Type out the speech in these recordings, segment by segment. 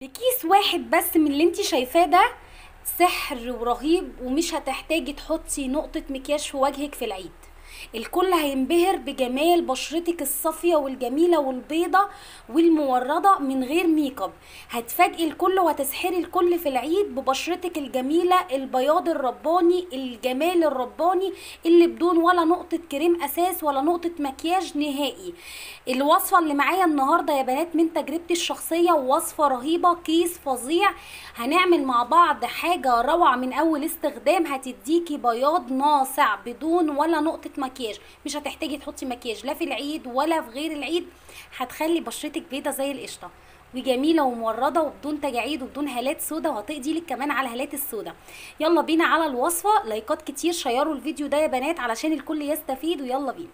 بكيس واحد بس من اللي انت شايفاه ده سحر ورهيب ومش هتحتاجي تحطي نقطة مكياج في وجهك في العيد الكل هينبهر بجمال بشرتك الصافية والجميلة والبيضة والموردة من غير ميك اب هتفاجئي الكل وهتسحري الكل في العيد ببشرتك الجميلة البياض الرباني الجمال الرباني اللي بدون ولا نقطة كريم اساس ولا نقطة مكياج نهائي الوصفة اللي معايا النهاردة يا بنات من تجربتي الشخصية وصفة رهيبة كيس فظيع هنعمل مع بعض حاجة روعة من اول استخدام هتديكي بياض ناصع بدون ولا نقطة مكياج مش هتحتاجي تحطي مكياج لا في العيد ولا في غير العيد هتخلي بشرتك بيضة زي القشطة وجميله ومورده وبدون تجاعيد وبدون هالات سودا وهتقضي لك كمان على هالات السودا يلا بينا على الوصفه لايكات كتير شيروا الفيديو ده يا بنات علشان الكل يستفيد ويلا بينا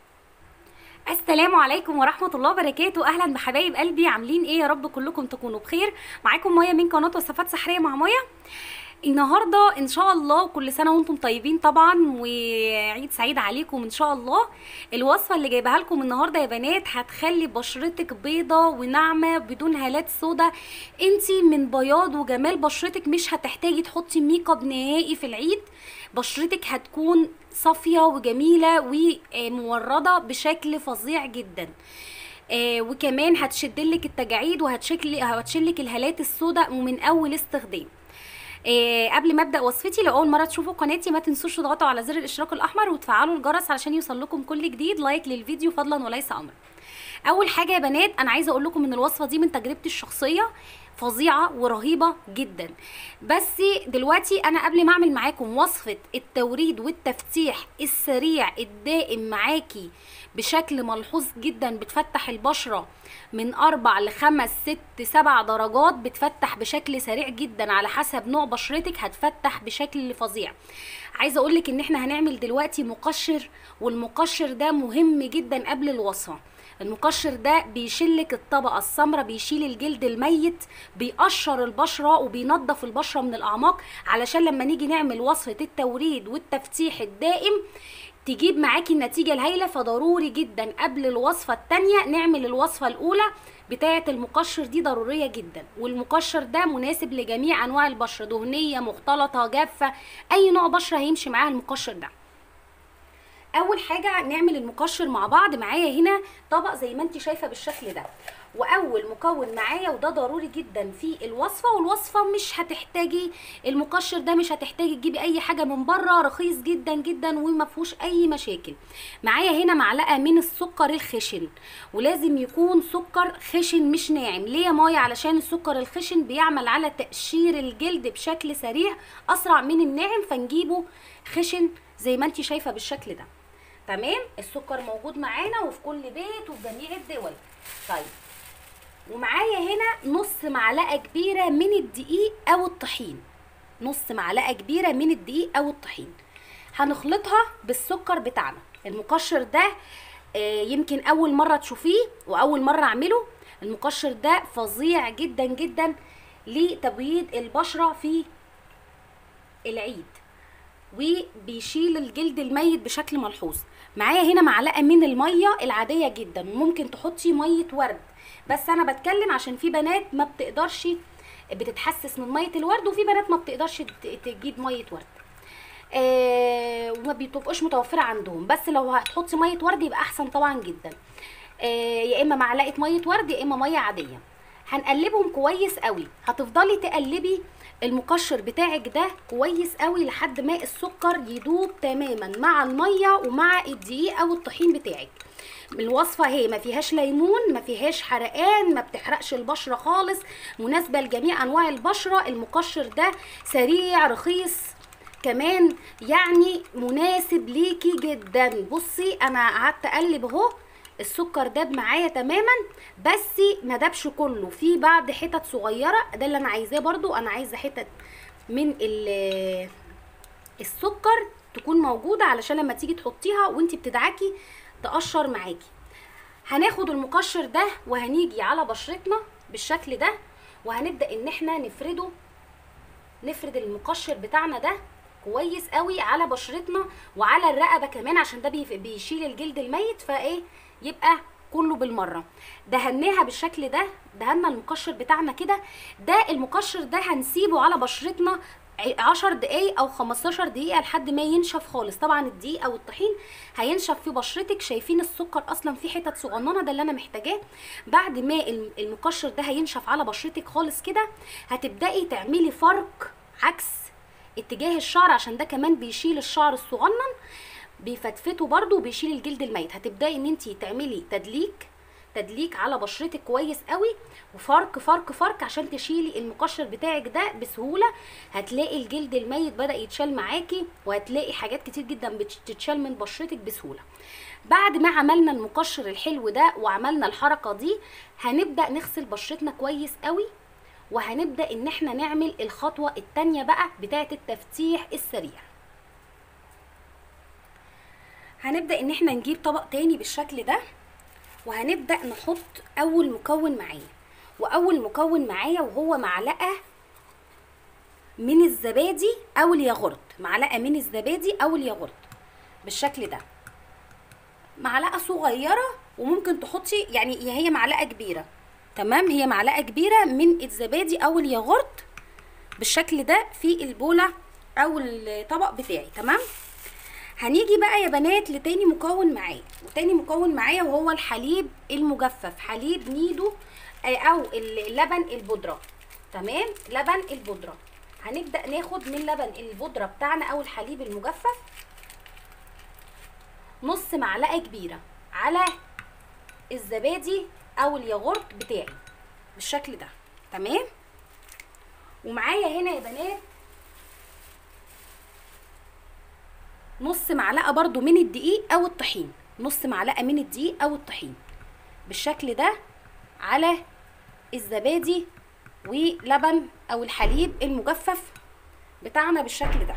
السلام عليكم ورحمة الله وبركاته أهلا بحبايب قلبي عاملين إيه يا رب كلكم تكونوا بخير معاكم مية من قناة وصفات سحرية مع مية النهارده ان شاء الله كل سنه وانتم طيبين طبعا وعيد سعيد عليكم ان شاء الله الوصفه اللي جايبها لكم النهارده يا بنات هتخلي بشرتك بيضه وناعمه بدون هالات سودا انتي من بياض وجمال بشرتك مش هتحتاجي تحطي ميك اب نهائي في العيد بشرتك هتكون صافيه وجميله ومورده بشكل فظيع جدا آه وكمان هتشدلك التجاعيد وهتشكل هتشلك الهالات السوداء ومن اول استخدام إيه قبل ما ابدا وصفتي لاول مره تشوفوا قناتي ما تنسوش تضغطوا على زر الاشتراك الاحمر وتفعلوا الجرس علشان يوصل لكم كل جديد لايك للفيديو فضلا وليس امرا اول حاجه يا بنات انا عايزه اقول لكم ان الوصفه دي من تجربتي الشخصيه فظيعه ورهيبه جدا بس دلوقتي انا قبل ما اعمل معاكم وصفه التوريد والتفتيح السريع الدائم معاكي بشكل ملحوظ جدا بتفتح البشره من اربع لخمس ست سبع درجات بتفتح بشكل سريع جدا على حسب نوع بشرتك هتفتح بشكل فظيع عايزه اقولك ان احنا هنعمل دلوقتي مقشر والمقشر ده مهم جدا قبل الوصفه المقشر ده بيشيلك الطبقه السمراء بيشيل الجلد الميت بيقشر البشره وبينظف البشره من الاعماق علشان لما نيجي نعمل وصفه التوريد والتفتيح الدائم تجيب معاكي النتيجة الهايلة فضروري جدا قبل الوصفة التانية نعمل الوصفة الأولى بتاعة المقشر دي ضرورية جدا والمقشر ده مناسب لجميع أنواع البشرة دهنية مختلطة جافة أي نوع بشرة هيمشي معاها المقشر ده اول حاجه نعمل المقشر مع بعض معايا هنا طبق زي ما انت شايفه بالشكل ده واول مكون معايا وده ضروري جدا في الوصفه والوصفه مش هتحتاجي المقشر ده مش هتحتاجي تجيبي اي حاجه من بره رخيص جدا جدا وما فيهوش اي مشاكل معايا هنا معلقه من السكر الخشن ولازم يكون سكر خشن مش ناعم ليه يا مايا علشان السكر الخشن بيعمل على تقشير الجلد بشكل سريع اسرع من الناعم فنجيبه خشن زي ما انت شايفه بالشكل ده تمام السكر موجود معانا وفي كل بيت وفي جميع الدول طيب ومعايا هنا نص معلقه كبيره من الدقيق او الطحين نص معلقه كبيره من الدقيق او الطحين هنخلطها بالسكر بتاعنا المقشر ده آه يمكن اول مره تشوفيه واول مره اعمله المقشر ده فظيع جدا جدا لتبييض البشره في العيد وبيشيل الجلد الميت بشكل ملحوظ معايا هنا معلقه من الميه العاديه جدا وممكن تحطي ميه ورد بس انا بتكلم عشان في بنات ما بتقدرش بتتحسس من ميه الورد وفي بنات ما بتقدرش تجيب ميه ورد آه وما بتبقاش متوفره عندهم بس لو هتحطي ميه ورد يبقى احسن طبعا جدا آه يا اما معلقه ميه ورد يا اما ميه عاديه هنقلبهم كويس قوي هتفضلي تقلبي المقشر بتاعك ده كويس قوي لحد ما السكر يدوب تماما مع الميه ومع الدقيق او الطحين بتاعك الوصفه هي ما فيهاش ليمون ما فيهاش حرقان ما بتحرقش البشره خالص مناسبه لجميع انواع البشره المقشر ده سريع رخيص كمان يعني مناسب ليكي جدا بصي انا قعدت اقلب اهو السكر داب معايا تماما بس ما دابش كله في بعض حتت صغيره ده اللي انا عايزاه برضو انا عايزه حتت من السكر تكون موجوده علشان لما تيجي تحطيها وانت بتدعكي تقشر معاكي هناخد المقشر ده وهنيجي على بشرتنا بالشكل ده وهنبدا ان احنا نفرده نفرد المقشر بتاعنا ده كويس قوي على بشرتنا وعلى الرقبه كمان عشان ده بيشيل الجلد الميت فايه يبقى كله بالمره دهناها بالشكل ده دهنا المقشر بتاعنا كده ده المقشر ده هنسيبه على بشرتنا ع- عشر دقايق او 15 دقيقه لحد ما ينشف خالص طبعا الدقيق او الطحين هينشف في بشرتك شايفين السكر اصلا فيه حتت صغننه ده اللي انا محتاجاه بعد ما الم- المقشر ده هينشف على بشرتك خالص كده هتبداي تعملي فرق عكس اتجاه الشعر عشان ده كمان بيشيل الشعر الصغنن بيفتفته برضو وبيشيل الجلد الميت هتبداي ان انت تعملي تدليك تدليك على بشرتك كويس قوي وفرك فرك فرك عشان تشيلي المقشر بتاعك ده بسهوله هتلاقي الجلد الميت بدا يتشال معاكي وهتلاقي حاجات كتير جدا بتتشال من بشرتك بسهوله بعد ما عملنا المقشر الحلو ده وعملنا الحركه دي هنبدا نغسل بشرتنا كويس قوي وهنبدا ان احنا نعمل الخطوه التانية بقى بتاعه التفتيح السريع هنبدا ان احنا نجيب طبق تاني بالشكل ده وهنبدا نحط اول مكون معايا واول مكون معايا وهو معلقه من الزبادي او الياغورت معلقه من الزبادي او الياغورت بالشكل ده معلقه صغيره وممكن تحطي يعني يا هي معلقه كبيره تمام هي معلقه كبيره من الزبادي او الياغورت بالشكل ده في البوله او الطبق بتاعي تمام هنيجي بقى يا بنات لتاني مكون معايا وتاني مكون معايا وهو الحليب المجفف حليب نيدو آه، او اللبن البودره تمام لبن البودره هنبدا ناخد من لبن البودره بتاعنا او الحليب المجفف نص معلقه كبيره على الزبادي او الياغورت بتاعي بالشكل ده تمام ومعايا هنا يا بنات نص معلقه برضو من الدقيق او الطحين نص معلقه من الدقيق او الطحين بالشكل ده على الزبادي ولبن او الحليب المجفف بتاعنا بالشكل ده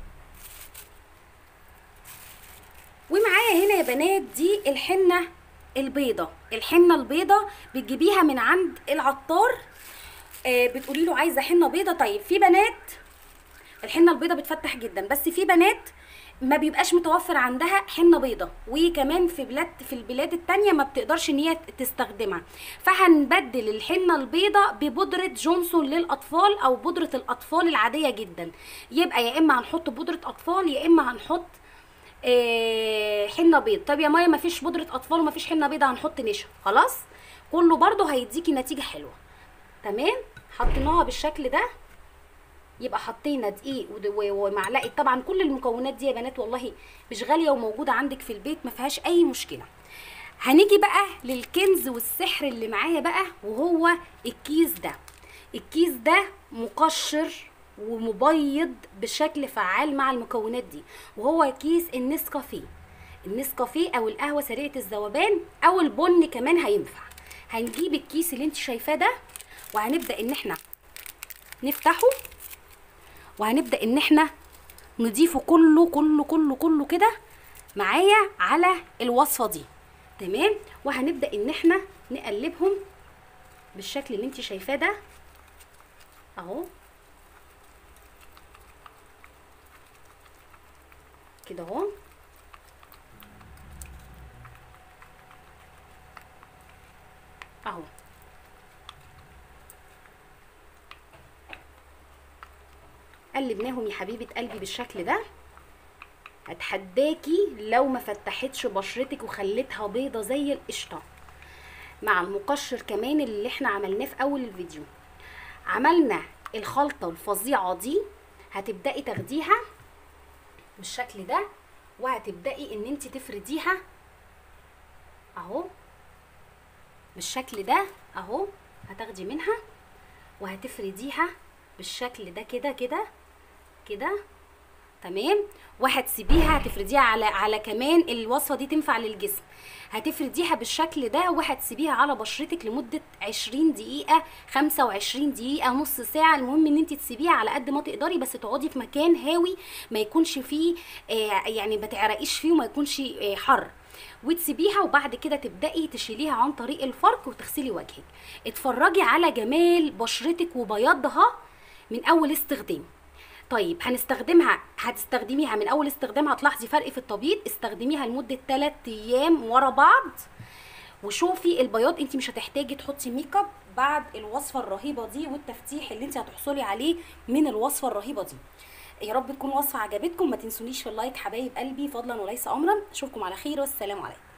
ومعايا هنا يا بنات دي الحنه البيضه الحنه البيضه بتجيبيها من عند العطار آه بتقولي له عايزه حنه بيضه طيب في بنات الحنه البيضه بتفتح جدا بس في بنات ما بيبقاش متوفر عندها حنه بيضه وكمان في بلاد في البلاد التانية ما بتقدرش ان هي تستخدمها فهنبدل الحنه البيضه ببودره جونسون للاطفال او بودره الاطفال العاديه جدا يبقى يا اما هنحط بودره اطفال يا اما هنحط آه، حنه بيض طب يا مايا ما فيش بودره اطفال وما فيش حنه بيضه هنحط نشا خلاص كله برضو هيديكي نتيجه حلوه تمام حطيناها بالشكل ده يبقى حطينا دقيق ود- و- ومعلقه طبعا كل المكونات دي يا بنات والله مش غاليه وموجوده عندك في البيت ما فيهاش اي مشكله هنيجي بقى للكنز والسحر اللي معايا بقى وهو الكيس ده الكيس ده مقشر ومبيض بشكل فعال مع المكونات دي وهو كيس النسكافيه النسكافيه او القهوه سريعه الذوبان او البن كمان هينفع هنجيب الكيس اللي انت شايفاه ده وهنبدا ان احنا نفتحه وهنبدا ان احنا نضيفه كله كله كله كله كده معايا على الوصفه دي تمام وهنبدا ان احنا نقلبهم بالشكل اللي انت شايفاه ده اهو كده اهو اهو قلبناهم يا حبيبه قلبي بالشكل ده هتحداكي لو ما فتحتش بشرتك وخلتها بيضه زي القشطه مع المقشر كمان اللي احنا عملناه في اول الفيديو عملنا الخلطه الفظيعه دي هتبداي تاخديها بالشكل ده وهتبداي ان انت تفرديها اهو بالشكل ده اهو هتاخدي منها وهتفرديها بالشكل ده كده كده كده تمام وهتسيبيها هتفرديها على على كمان الوصفه دي تنفع للجسم هتفرديها بالشكل ده وهتسيبيها على بشرتك لمده 20 دقيقه 25 دقيقه نص ساعه المهم ان انت تسيبيها على قد ما تقدري بس تقعدي في مكان هاوي ما يكونش فيه آه يعني ما تعرقيش فيه وما يكونش آه حر وتسيبيها وبعد كده تبداي تشيليها عن طريق الفرك وتغسلي وجهك اتفرجي على جمال بشرتك وبياضها من اول استخدام طيب هنستخدمها هتستخدميها من اول استخدام هتلاحظي فرق في التبييض استخدميها لمده 3 ايام ورا بعض وشوفي البياض انت مش هتحتاجي تحطي ميك اب بعد الوصفه الرهيبه دي والتفتيح اللي انت هتحصلي عليه من الوصفه الرهيبه دي يا رب تكون وصفه عجبتكم ما تنسونيش في اللايك حبايب قلبي فضلا وليس امرا اشوفكم على خير والسلام عليكم